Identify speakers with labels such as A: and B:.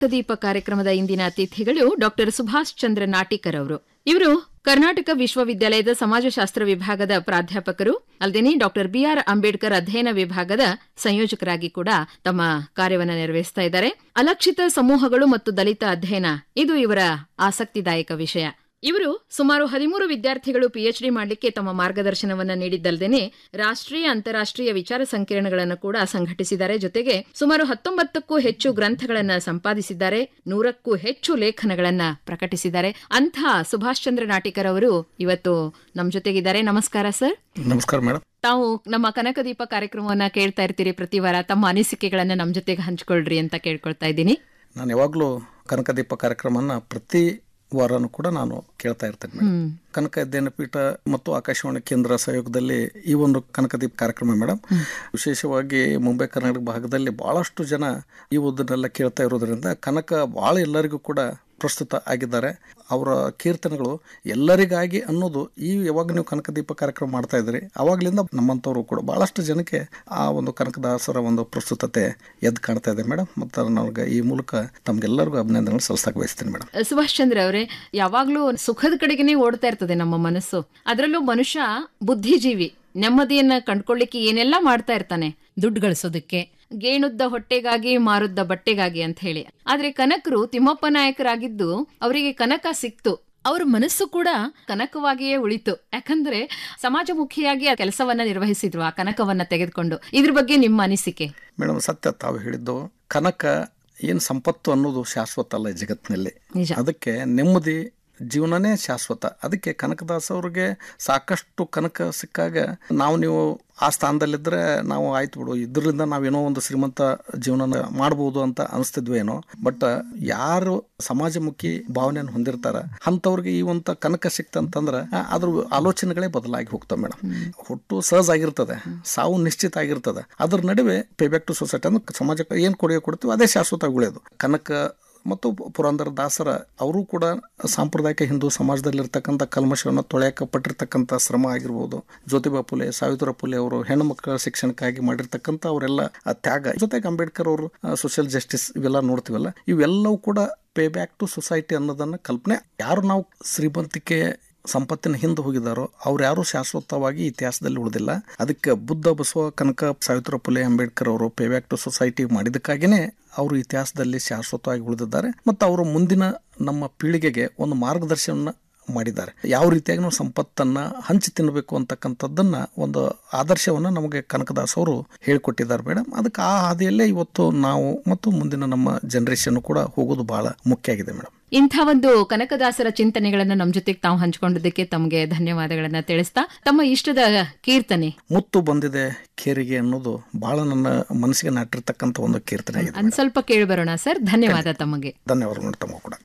A: ದೀಪ ಕಾರ್ಯಕ್ರಮದ ಇಂದಿನ ಅತಿಥಿಗಳು ಡಾಕ್ಟರ್ ಸುಭಾಷ್ ಚಂದ್ರ ನಾಟಿಕರ್ ಅವರು ಇವರು ಕರ್ನಾಟಕ ವಿಶ್ವವಿದ್ಯಾಲಯದ ಸಮಾಜಶಾಸ್ತ್ರ ವಿಭಾಗದ ಪ್ರಾಧ್ಯಾಪಕರು ಅಲ್ಲದೆ ಡಾಕ್ಟರ್ ಬಿಆರ್ ಅಂಬೇಡ್ಕರ್ ಅಧ್ಯಯನ ವಿಭಾಗದ ಸಂಯೋಜಕರಾಗಿ ಕೂಡ ತಮ್ಮ ಕಾರ್ಯವನ್ನು ನಿರ್ವಹಿಸ್ತಾ ಇದ್ದಾರೆ ಅಲಕ್ಷಿತ ಸಮೂಹಗಳು ಮತ್ತು ದಲಿತ ಅಧ್ಯಯನ ಇದು ಇವರ ಆಸಕ್ತಿದಾಯಕ ವಿಷಯ ಇವರು ಸುಮಾರು ಹದಿಮೂರು ವಿದ್ಯಾರ್ಥಿಗಳು ಪಿಎಚ್ಡಿ ಮಾಡಲಿಕ್ಕೆ ತಮ್ಮ ಮಾರ್ಗದರ್ಶನವನ್ನ ನೀಡಿದ್ದಲ್ಲದೆ ರಾಷ್ಟ್ರೀಯ ಅಂತಾರಾಷ್ಟ್ರೀಯ ವಿಚಾರ ಸಂಕಿರಣಗಳನ್ನು ಕೂಡ ಸಂಘಟಿಸಿದ್ದಾರೆ ಜೊತೆಗೆ ಸುಮಾರು ಹತ್ತೊಂಬತ್ತಕ್ಕೂ ಹೆಚ್ಚು ಗ್ರಂಥಗಳನ್ನ ಸಂಪಾದಿಸಿದ್ದಾರೆ ನೂರಕ್ಕೂ ಹೆಚ್ಚು ಲೇಖನಗಳನ್ನ ಪ್ರಕಟಿಸಿದ್ದಾರೆ ಅಂಥ ಸುಭಾಷ್ ಚಂದ್ರ ನಾಟಿಕರ್ ಅವರು ಇವತ್ತು ನಮ್ಮ ಜೊತೆಗಿದ್ದಾರೆ ನಮಸ್ಕಾರ ಸರ್
B: ನಮಸ್ಕಾರ ಮೇಡಮ್
A: ತಾವು ನಮ್ಮ ಕನಕದೀಪ ಕಾರ್ಯಕ್ರಮವನ್ನ ಕೇಳ್ತಾ ಇರ್ತೀರಿ ಪ್ರತಿ ವಾರ ತಮ್ಮ ಅನಿಸಿಕೆಗಳನ್ನ ನಮ್ಮ ಜೊತೆಗೆ ಹಂಚ್ಕೊಳ್ರಿ ಅಂತ ಕೇಳ್ಕೊಳ್ತಾ ಇದ್ದೀನಿ
B: ನಾನು ಯಾವಾಗಲೂ ಕನಕದೀಪ ಕಾರ್ಯಕ್ರಮನ ಪ್ರತಿ ವಾರನೂ ಕೂಡ ನಾನು ಕೇಳ್ತಾ ಇರ್ತೇನೆ ಮೇಡಮ್ ಕನಕ ಅಧ್ಯಯನ ಪೀಠ ಮತ್ತು ಆಕಾಶವಾಣಿ ಕೇಂದ್ರ ಸಹಯೋಗದಲ್ಲಿ ಈ ಒಂದು ಕನಕದೀಪ ಕಾರ್ಯಕ್ರಮ ಮೇಡಮ್ ವಿಶೇಷವಾಗಿ ಮುಂಬೈ ಕರ್ನಾಟಕ ಭಾಗದಲ್ಲಿ ಬಹಳಷ್ಟು ಜನ ಈ ಓದನ್ನೆಲ್ಲ ಕೇಳ್ತಾ ಇರೋದ್ರಿಂದ ಕನಕ ಭಾಳ ಎಲ್ಲರಿಗೂ ಕೂಡ ಪ್ರಸ್ತುತ ಆಗಿದ್ದಾರೆ ಅವರ ಕೀರ್ತನೆಗಳು ಎಲ್ಲರಿಗಾಗಿ ಅನ್ನೋದು ಈ ಯಾವಾಗ ನೀವು ಕನಕದೀಪ ಕಾರ್ಯಕ್ರಮ ಮಾಡ್ತಾ ಇದ್ರಿ ಅವಾಗಲಿಂದ ನಮ್ಮಂಥವ್ರು ಕೂಡ ಬಹಳಷ್ಟು ಜನಕ್ಕೆ ಆ ಒಂದು ಕನಕದಾಸರ ಒಂದು ಪ್ರಸ್ತುತತೆ ಎದ್ದು ಕಾಣ್ತಾ ಇದೆ ಮೇಡಮ್ ಮತ್ತು ನನಗೆ ಈ ಮೂಲಕ ತಮ್ಗೆಲ್ಲರಿಗೂ ಅಭಿನಂದನೆ ಸಲ್ಲಿಸಕ್ಕೆ ಬಯಸ್ತೀನಿ ಮೇಡಮ್
A: ಸುಭಾಷ್ ಚಂದ್ರ ಅವರೇ ಯಾವಾಗ್ಲೂ ಸುಖದ ಕಡೆಗೇನೆ ಓಡ್ತಾ ಇರ್ತದೆ ನಮ್ಮ ಮನಸ್ಸು ಅದರಲ್ಲೂ ಮನುಷ್ಯ ಬುದ್ಧಿಜೀವಿ ನೆಮ್ಮದಿಯನ್ನ ಕಂಡ್ಕೊಳ್ಳಿಕ್ಕೆ ಏನೆಲ್ಲ ಮಾಡ್ತಾ ಇರ್ತಾನೆ ದುಡ್ಡು ಗಳಿಸೋದಕ್ಕೆ ಗೇಣುದ್ದ ಹೊಟ್ಟೆಗಾಗಿ ಮಾರುದ್ದ ಬಟ್ಟೆಗಾಗಿ ಅಂತ ಹೇಳಿ ಆದ್ರೆ ಕನಕರು ತಿಮ್ಮಪ್ಪ ನಾಯಕರಾಗಿದ್ದು ಅವರಿಗೆ ಕನಕ ಸಿಕ್ತು ಅವ್ರ ಮನಸ್ಸು ಕೂಡ ಕನಕವಾಗಿಯೇ ಉಳಿತು ಯಾಕಂದ್ರೆ ಸಮಾಜಮುಖಿಯಾಗಿ ಆ ಕೆಲಸವನ್ನ ನಿರ್ವಹಿಸಿದ್ರು ಆ ಕನಕವನ್ನ ತೆಗೆದುಕೊಂಡು ಇದ್ರ ಬಗ್ಗೆ ನಿಮ್ಮ ಅನಿಸಿಕೆ
B: ಮೇಡಮ್ ಸತ್ಯ ತಾವು ಹೇಳಿದ್ದು ಕನಕ ಏನು ಸಂಪತ್ತು ಅನ್ನೋದು ಶಾಶ್ವತ ಅಲ್ಲ ಈ ಜಗತ್ತಿನಲ್ಲಿ
A: ನಿಜ
B: ಅದಕ್ಕೆ ನೆಮ್ಮದಿ ಜೀವನನೇ ಶಾಶ್ವತ ಅದಕ್ಕೆ ಕನಕದಾಸ ಅವ್ರಿಗೆ ಸಾಕಷ್ಟು ಕನಕ ಸಿಕ್ಕಾಗ ನಾವು ನೀವು ಆ ಸ್ಥಾನದಲ್ಲಿದ್ದರೆ ನಾವು ಆಯ್ತು ಬಿಡು ಇದರಿಂದ ನಾವೇನೋ ಒಂದು ಶ್ರೀಮಂತ ಜೀವನ ಮಾಡ್ಬೋದು ಅಂತ ಅನಿಸ್ತಿದ್ವಿ ಏನೋ ಬಟ್ ಯಾರು ಸಮಾಜಮುಖಿ ಭಾವನೆಯನ್ನು ಹೊಂದಿರ್ತಾರ ಅಂಥವ್ರಿಗೆ ಈ ಒಂದು ಕನಕ ಸಿಕ್ತಂತಂದ್ರೆ ಆ, ಅದ್ರ ಆಲೋಚನೆಗಳೇ ಬದಲಾಗಿ ಹೋಗ್ತವೆ ಮೇಡಮ್ ಹುಟ್ಟು ಸಹಜ ಆಗಿರ್ತದೆ ಸಾವು ನಿಶ್ಚಿತ ಆಗಿರ್ತದೆ ಅದ್ರ ನಡುವೆ ಪೇಬ್ಯಾಕ್ ಟು ಸೊಸೈಟಿ ಅಂದ್ರೆ ಸಮಾಜಕ್ಕೆ ಏನು ಕೊಡುಗೆ ಕೊಡ್ತೀವಿ ಅದೇ ಶಾಶ್ವತ ಉಳಿಯೋದು ಕನಕ ಮತ್ತು ಪುರಂದರ ದಾಸರ ಅವರು ಕೂಡ ಸಾಂಪ್ರದಾಯಿಕ ಹಿಂದೂ ಸಮಾಜದಲ್ಲಿರ್ತಕ್ಕಂಥ ಕಲ್ಮಶವನ್ನು ತೊಳೆಯಕ್ಕೆ ಪಟ್ಟಿರ್ತಕ್ಕಂಥ ಶ್ರಮ ಆಗಿರ್ಬೋದು ಜ್ಯೋತಿಬಾ ಫುಲೆ ಸಾವಿತ್ರ ಫುಲೆ ಅವರು ಹೆಣ್ಣು ಮಕ್ಕಳ ಶಿಕ್ಷಣಕ್ಕಾಗಿ ಮಾಡಿರ್ತಕ್ಕಂಥ ಅವರೆಲ್ಲ ಆ ತ್ಯಾಗ ಜೊತೆಗೆ ಅಂಬೇಡ್ಕರ್ ಅವರು ಸೋಷಿಯಲ್ ಜಸ್ಟಿಸ್ ಇವೆಲ್ಲ ನೋಡ್ತೀವಲ್ಲ ಇವೆಲ್ಲವೂ ಕೂಡ ಪೇ ಬ್ಯಾಕ್ ಟು ಸೊಸೈಟಿ ಅನ್ನೋದನ್ನ ಕಲ್ಪನೆ ಯಾರು ನಾವು ಶ್ರೀಮಂತಿಕೆ ಸಂಪತ್ತಿನ ಹಿಂದೆ ಹೋಗಿದಾರೋ ಅವ್ರು ಯಾರು ಶಾಶ್ವತವಾಗಿ ಇತಿಹಾಸದಲ್ಲಿ ಉಳಿದಿಲ್ಲ ಅದಕ್ಕೆ ಬುದ್ಧ ಬಸವ ಕನಕ ಸಾವಿತ್ರ ಫುಲೆ ಅಂಬೇಡ್ಕರ್ ಅವರು ಪೇ ಬ್ಯಾಕ್ ಟು ಸೊಸೈಟಿ ಮಾಡಿದಕ್ಕಾಗಿಯೇ ಅವರು ಇತಿಹಾಸದಲ್ಲಿ ಶಾಶ್ವತವಾಗಿ ಉಳಿದಿದ್ದಾರೆ ಮತ್ತು ಅವರು ಮುಂದಿನ ನಮ್ಮ ಪೀಳಿಗೆಗೆ ಒಂದು ಮಾರ್ಗದರ್ಶನ ಮಾಡಿದ್ದಾರೆ ಯಾವ ರೀತಿಯಾಗಿ ನಾವು ಸಂಪತ್ತನ್ನ ಹಂಚಿ ತಿನ್ನಬೇಕು ಅಂತಕ್ಕಂಥದ್ದನ್ನ ಒಂದು ಆದರ್ಶವನ್ನ ನಮಗೆ ಕನಕದಾಸ್ ಅವರು ಹೇಳಿಕೊಟ್ಟಿದ್ದಾರೆ ಮೇಡಮ್ ಅದಕ್ಕೆ ಆ ಹಾದಿಯಲ್ಲೇ ಇವತ್ತು ನಾವು ಮತ್ತು ಮುಂದಿನ ನಮ್ಮ ಜನರೇಷನ್ ಕೂಡ ಹೋಗೋದು ಬಹಳ ಮುಖ್ಯ ಆಗಿದೆ ಮೇಡಮ್
A: ಇಂಥ ಒಂದು ಕನಕದಾಸರ ಚಿಂತನೆಗಳನ್ನ ನಮ್ಮ ಜೊತೆಗೆ ತಾವು ಹಂಚಿಕೊಂಡಿದ್ದಕ್ಕೆ ತಮಗೆ ಧನ್ಯವಾದಗಳನ್ನ ತಿಳಿಸ್ತಾ ತಮ್ಮ ಇಷ್ಟದ ಕೀರ್ತನೆ
B: ಮುತ್ತು ಬಂದಿದೆ ಕೇರಿಗೆ ಅನ್ನೋದು ಬಹಳ ನನ್ನ ಮನಸ್ಸಿಗೆ ನಾಟಿರ್ತಕ್ಕಂಥ ಒಂದು ಕೀರ್ತನೆ ಆಗಿದೆ
A: ಒಂದ್ ಸ್ವಲ್ಪ ಕೇಳಿ ಬರೋಣ ಸರ್ ಧನ್ಯವಾದ ತಮಗೆ
B: ಧನ್ಯವಾದಗಳು ತಮ್ಮ ಕೂಡ